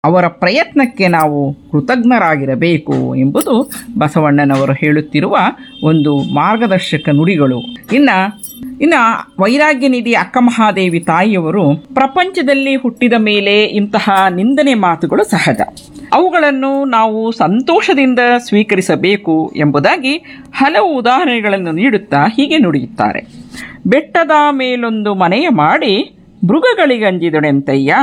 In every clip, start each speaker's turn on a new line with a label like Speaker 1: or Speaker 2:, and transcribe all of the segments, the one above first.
Speaker 1: ಅವರ ಪ್ರಯತ್ನಕ್ಕೆ ನಾವು ಕೃತಜ್ಞರಾಗಿರಬೇಕು ಎಂಬುದು ಬಸವಣ್ಣನವರು ಹೇಳುತ್ತಿರುವ ಒಂದು ಮಾರ್ಗದರ್ಶಕ ನುಡಿಗಳು ಇನ್ನು ಇನ್ನು ವೈರಾಗ್ಯ ನಿಧಿ ಅಕ್ಕ ಮಹಾದೇವಿ ತಾಯಿಯವರು ಪ್ರಪಂಚದಲ್ಲಿ ಹುಟ್ಟಿದ ಮೇಲೆ ಇಂತಹ ನಿಂದನೆ ಮಾತುಗಳು ಸಹಜ ಅವುಗಳನ್ನು ನಾವು ಸಂತೋಷದಿಂದ ಸ್ವೀಕರಿಸಬೇಕು ಎಂಬುದಾಗಿ ಹಲವು ಉದಾಹರಣೆಗಳನ್ನು ನೀಡುತ್ತಾ ಹೀಗೆ ನುಡಿಯುತ್ತಾರೆ ಬೆಟ್ಟದ ಮೇಲೊಂದು ಮನೆಯ ಮಾಡಿ ಮೃಗಗಳಿಗಂಜಿದೊಡೆಂತಯ್ಯ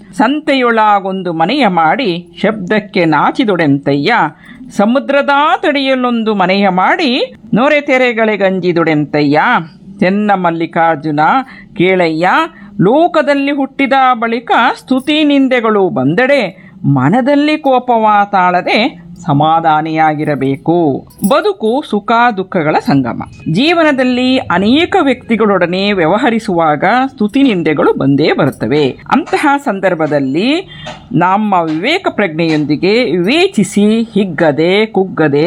Speaker 1: ಸಂತೆಯೊಳಗೊಂದು ಮನೆಯ ಮಾಡಿ ಶಬ್ದಕ್ಕೆ ನಾಚಿದೊಡೆಂತಯ್ಯ ಸಮುದ್ರದ ತಡಿಯಲೊಂದು ಮನೆಯ ಮಾಡಿ ನೊರೆ ತೆರೆಗಳಿಗಂಜಿದೊಡೆಂತಯ್ಯ ಚೆನ್ನ ಮಲ್ಲಿಕಾರ್ಜುನ ಕೇಳಯ್ಯ ಲೋಕದಲ್ಲಿ ಹುಟ್ಟಿದ ಬಳಿಕ ಸ್ತುತಿ ನಿಂದೆಗಳು ಬಂದಡೆ ಮನದಲ್ಲಿ ಕೋಪವ ತಾಳದೆ ಸಮಾಧಾನಿಯಾಗಿರಬೇಕು ಬದುಕು ಸುಖ ದುಃಖಗಳ ಸಂಗಮ ಜೀವನದಲ್ಲಿ ಅನೇಕ ವ್ಯಕ್ತಿಗಳೊಡನೆ ವ್ಯವಹರಿಸುವಾಗ ಸ್ತುತಿ ನಿಂದೆಗಳು ಬಂದೇ ಬರುತ್ತವೆ ಅಂತಹ ಸಂದರ್ಭದಲ್ಲಿ ನಮ್ಮ ವಿವೇಕ ಪ್ರಜ್ಞೆಯೊಂದಿಗೆ ವಿವೇಚಿಸಿ ಹಿಗ್ಗದೆ ಕುಗ್ಗದೆ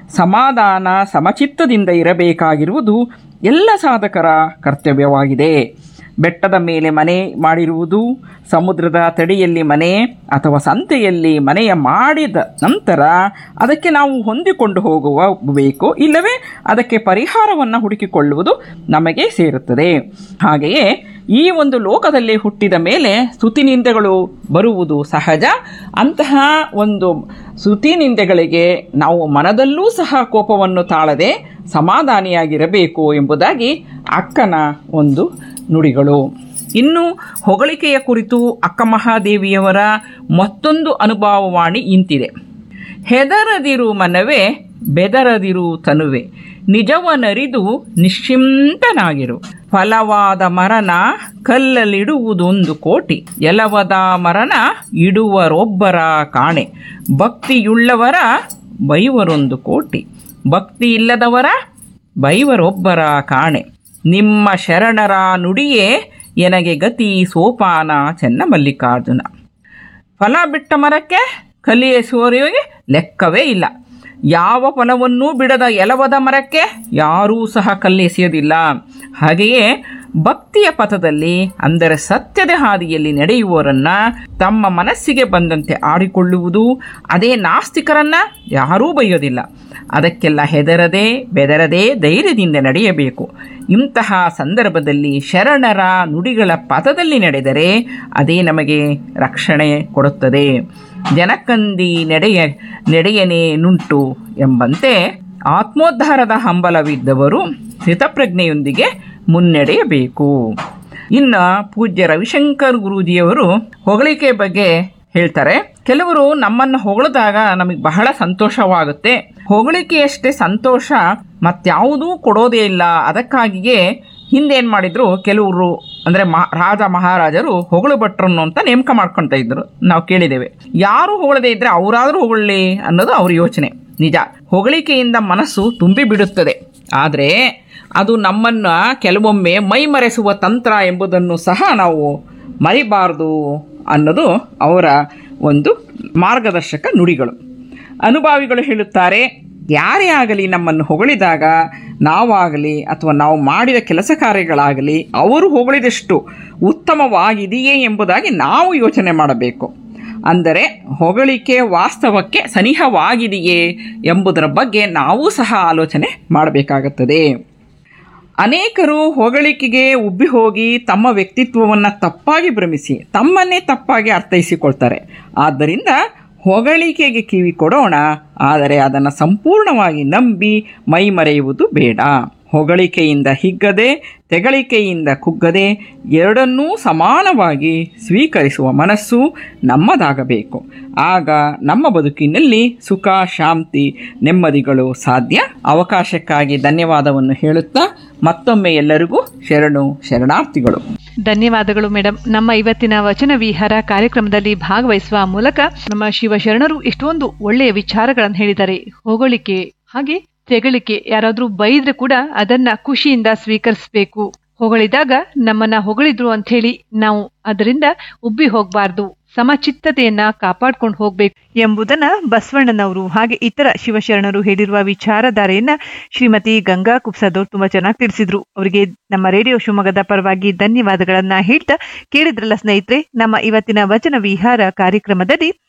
Speaker 1: ಸಮಾಧಾನ ಸಮಚಿತ್ತದಿಂದ ಇರಬೇಕಾಗಿರುವುದು ಎಲ್ಲ ಸಾಧಕರ ಕರ್ತವ್ಯವಾಗಿದೆ ಬೆಟ್ಟದ ಮೇಲೆ ಮನೆ ಮಾಡಿರುವುದು ಸಮುದ್ರದ ತಡಿಯಲ್ಲಿ ಮನೆ ಅಥವಾ ಸಂತೆಯಲ್ಲಿ ಮನೆಯ ಮಾಡಿದ ನಂತರ ಅದಕ್ಕೆ ನಾವು ಹೊಂದಿಕೊಂಡು ಹೋಗುವ ಬೇಕು ಇಲ್ಲವೇ ಅದಕ್ಕೆ ಪರಿಹಾರವನ್ನು ಹುಡುಕಿಕೊಳ್ಳುವುದು ನಮಗೆ ಸೇರುತ್ತದೆ ಹಾಗೆಯೇ ಈ ಒಂದು ಲೋಕದಲ್ಲಿ ಹುಟ್ಟಿದ ಮೇಲೆ ಸ್ತುತಿ ನಿಂದೆಗಳು ಬರುವುದು ಸಹಜ ಅಂತಹ ಒಂದು ಸ್ತುತಿ ನಿಂದೆಗಳಿಗೆ ನಾವು ಮನದಲ್ಲೂ ಸಹ ಕೋಪವನ್ನು ತಾಳದೆ ಸಮಾಧಾನಿಯಾಗಿರಬೇಕು ಎಂಬುದಾಗಿ ಅಕ್ಕನ ಒಂದು ನುಡಿಗಳು ಇನ್ನು ಹೊಗಳಿಕೆಯ ಕುರಿತು ಅಕ್ಕ ಮಹಾದೇವಿಯವರ ಮತ್ತೊಂದು ಅನುಭವವಾಣಿ ಇಂತಿದೆ ಹೆದರದಿರು ಮನವೇ ಬೆದರದಿರು ತನುವೆ ನಿಜವನರಿದು ನಿಶ್ಚಿಂತನಾಗಿರು ಫಲವಾದ ಮರನ ಕಲ್ಲಲ್ಲಿಡುವುದೊಂದು ಕೋಟಿ ಎಲವದ ಮರನ ಇಡುವರೊಬ್ಬರ ಕಾಣೆ ಭಕ್ತಿಯುಳ್ಳವರ ಬೈವರೊಂದು ಕೋಟಿ ಭಕ್ತಿ ಇಲ್ಲದವರ ಬೈವರೊಬ್ಬರ ಕಾಣೆ ನಿಮ್ಮ ಶರಣರ ನುಡಿಯೇ ಎನಗೆ ಗತಿ ಸೋಪಾನ ಚೆನ್ನ ಮಲ್ಲಿಕಾರ್ಜುನ ಫಲ ಬಿಟ್ಟ ಮರಕ್ಕೆ ಕಲಿಯಿಸುವವರಿಗೆ ಲೆಕ್ಕವೇ ಇಲ್ಲ ಯಾವ ಫಲವನ್ನೂ ಬಿಡದ ಎಲವದ ಮರಕ್ಕೆ ಯಾರೂ ಸಹ ಕಲ್ಲೆಸೆಯೋದಿಲ್ಲ ಹಾಗೆಯೇ ಭಕ್ತಿಯ ಪಥದಲ್ಲಿ ಅಂದರೆ ಸತ್ಯದ ಹಾದಿಯಲ್ಲಿ ನಡೆಯುವವರನ್ನ ತಮ್ಮ ಮನಸ್ಸಿಗೆ ಬಂದಂತೆ ಆಡಿಕೊಳ್ಳುವುದು ಅದೇ ನಾಸ್ತಿಕರನ್ನ ಯಾರೂ ಬೈಯೋದಿಲ್ಲ ಅದಕ್ಕೆಲ್ಲ ಹೆದರದೆ ಬೆದರದೆ ಧೈರ್ಯದಿಂದ ನಡೆಯಬೇಕು ಇಂತಹ ಸಂದರ್ಭದಲ್ಲಿ ಶರಣರ ನುಡಿಗಳ ಪಥದಲ್ಲಿ ನಡೆದರೆ ಅದೇ ನಮಗೆ ರಕ್ಷಣೆ ಕೊಡುತ್ತದೆ ಜನಕಂದಿ ನಡೆಯ ನಡೆಯನೇ ನುಂಟು ಎಂಬಂತೆ ಆತ್ಮೋದ್ಧಾರದ ಹಂಬಲವಿದ್ದವರು ಸ್ಥಿತಪ್ರಜ್ಞೆಯೊಂದಿಗೆ ಮುನ್ನಡೆಯಬೇಕು ಇನ್ನು ಪೂಜ್ಯ ರವಿಶಂಕರ್ ಗುರೂಜಿಯವರು ಹೊಗಳಿಕೆ ಬಗ್ಗೆ ಹೇಳ್ತಾರೆ ಕೆಲವರು ನಮ್ಮನ್ನು ಹೊಗಳಿದಾಗ ನಮಗೆ ಬಹಳ ಸಂತೋಷವಾಗುತ್ತೆ ಹೊಗಳಿಕೆಯಷ್ಟೇ ಸಂತೋಷ ಮತ್ಯಾವುದೂ ಕೊಡೋದೇ ಇಲ್ಲ ಅದಕ್ಕಾಗಿಯೇ ಹಿಂದೇನು ಮಾಡಿದ್ರು ಕೆಲವರು ಅಂದರೆ ಮಾ ರಾಜ ಮಹಾರಾಜರು ಹೊಗಳು ಭಟ್ರನ್ನು ಅಂತ ನೇಮಕ ಮಾಡ್ಕೊಳ್ತಾ ಇದ್ರು ನಾವು ಕೇಳಿದ್ದೇವೆ ಯಾರು ಹೊಗಳದೇ ಇದ್ರೆ ಅವರಾದರೂ ಹೊಗಳಲಿ ಅನ್ನೋದು ಅವ್ರ ಯೋಚನೆ ನಿಜ ಹೊಗಳಿಕೆಯಿಂದ ಮನಸ್ಸು ತುಂಬಿ ಬಿಡುತ್ತದೆ ಆದರೆ ಅದು ನಮ್ಮನ್ನು ಕೆಲವೊಮ್ಮೆ ಮೈ ಮರೆಸುವ ತಂತ್ರ ಎಂಬುದನ್ನು ಸಹ ನಾವು ಮರಿಬಾರದು ಅನ್ನೋದು ಅವರ ಒಂದು ಮಾರ್ಗದರ್ಶಕ ನುಡಿಗಳು ಅನುಭಾವಿಗಳು ಹೇಳುತ್ತಾರೆ ಯಾರೇ ಆಗಲಿ ನಮ್ಮನ್ನು ಹೊಗಳಿದಾಗ ನಾವಾಗಲಿ ಅಥವಾ ನಾವು ಮಾಡಿದ ಕೆಲಸ ಕಾರ್ಯಗಳಾಗಲಿ ಅವರು ಹೊಗಳಿದಷ್ಟು ಉತ್ತಮವಾಗಿದೆಯೇ ಎಂಬುದಾಗಿ ನಾವು ಯೋಚನೆ ಮಾಡಬೇಕು ಅಂದರೆ ಹೊಗಳಿಕೆ ವಾಸ್ತವಕ್ಕೆ ಸನಿಹವಾಗಿದೆಯೇ ಎಂಬುದರ ಬಗ್ಗೆ ನಾವು ಸಹ ಆಲೋಚನೆ ಮಾಡಬೇಕಾಗುತ್ತದೆ ಅನೇಕರು ಹೊಗಳಿಕೆಗೆ ಉಬ್ಬಿ ಹೋಗಿ ತಮ್ಮ ವ್ಯಕ್ತಿತ್ವವನ್ನು ತಪ್ಪಾಗಿ ಭ್ರಮಿಸಿ ತಮ್ಮನ್ನೇ ತಪ್ಪಾಗಿ ಅರ್ಥೈಸಿಕೊಳ್ತಾರೆ ಆದ್ದರಿಂದ ಹೊಗಳಿಕೆಗೆ ಕಿವಿ ಕೊಡೋಣ ಆದರೆ ಅದನ್ನು ಸಂಪೂರ್ಣವಾಗಿ ನಂಬಿ ಮೈಮರೆಯುವುದು ಬೇಡ ಹೊಗಳಿಕೆಯಿಂದ ಹಿಗ್ಗದೆ ತೆಗಳಿಕೆಯಿಂದ ಕುಗ್ಗದೆ ಎರಡನ್ನೂ ಸಮಾನವಾಗಿ ಸ್ವೀಕರಿಸುವ ಮನಸ್ಸು ನಮ್ಮದಾಗಬೇಕು ಆಗ ನಮ್ಮ ಬದುಕಿನಲ್ಲಿ ಸುಖ ಶಾಂತಿ ನೆಮ್ಮದಿಗಳು ಸಾಧ್ಯ ಅವಕಾಶಕ್ಕಾಗಿ ಧನ್ಯವಾದವನ್ನು ಹೇಳುತ್ತಾ ಮತ್ತೊಮ್ಮೆ ಎಲ್ಲರಿಗೂ ಶರಣು ಶರಣಾರ್ಥಿಗಳು
Speaker 2: ಧನ್ಯವಾದಗಳು ಮೇಡಮ್ ನಮ್ಮ ಇವತ್ತಿನ ವಚನ ವಿಹಾರ ಕಾರ್ಯಕ್ರಮದಲ್ಲಿ ಭಾಗವಹಿಸುವ ಮೂಲಕ ನಮ್ಮ ಶಿವಶರಣರು ಇಷ್ಟೊಂದು ಒಳ್ಳೆಯ ವಿಚಾರಗಳನ್ನು ಹೇಳಿದ್ದಾರೆ ಹೊಗಳಿಕೆ ಹಾಗೆ ತೆಗಳಿಕೆ ಯಾರಾದ್ರೂ ಬೈದ್ರೆ ಕೂಡ ಅದನ್ನ ಖುಷಿಯಿಂದ ಸ್ವೀಕರಿಸಬೇಕು ಹೊಗಳಿದಾಗ ನಮ್ಮನ್ನ ಹೊಗಳಿದ್ರು ಅಂತ ಹೇಳಿ ನಾವು ಅದರಿಂದ ಉಬ್ಬಿ ಹೋಗ್ಬಾರ್ದು ಸಮಚಿತ್ತತೆಯನ್ನ ಕಾಪಾಡ್ಕೊಂಡು ಹೋಗ್ಬೇಕು ಎಂಬುದನ್ನ ಬಸವಣ್ಣನವರು ಹಾಗೆ ಇತರ ಶಿವಶರಣರು ಹೇಳಿರುವ ವಿಚಾರಧಾರೆಯನ್ನ ಶ್ರೀಮತಿ ಗಂಗಾ ಕುಪ್ಸದವ್ರು ತುಂಬಾ ಚೆನ್ನಾಗಿ ತಿಳಿಸಿದ್ರು ಅವರಿಗೆ ನಮ್ಮ ರೇಡಿಯೋ ಶಿವಮೊಗ್ಗದ ಪರವಾಗಿ ಧನ್ಯವಾದಗಳನ್ನ ಹೇಳ್ತಾ ಕೇಳಿದ್ರಲ್ಲ ಸ್ನೇಹಿತರೆ ನಮ್ಮ ಇವತ್ತಿನ ವಚನ ವಿಹಾರ ಕಾರ್ಯಕ್ರಮದಲ್ಲಿ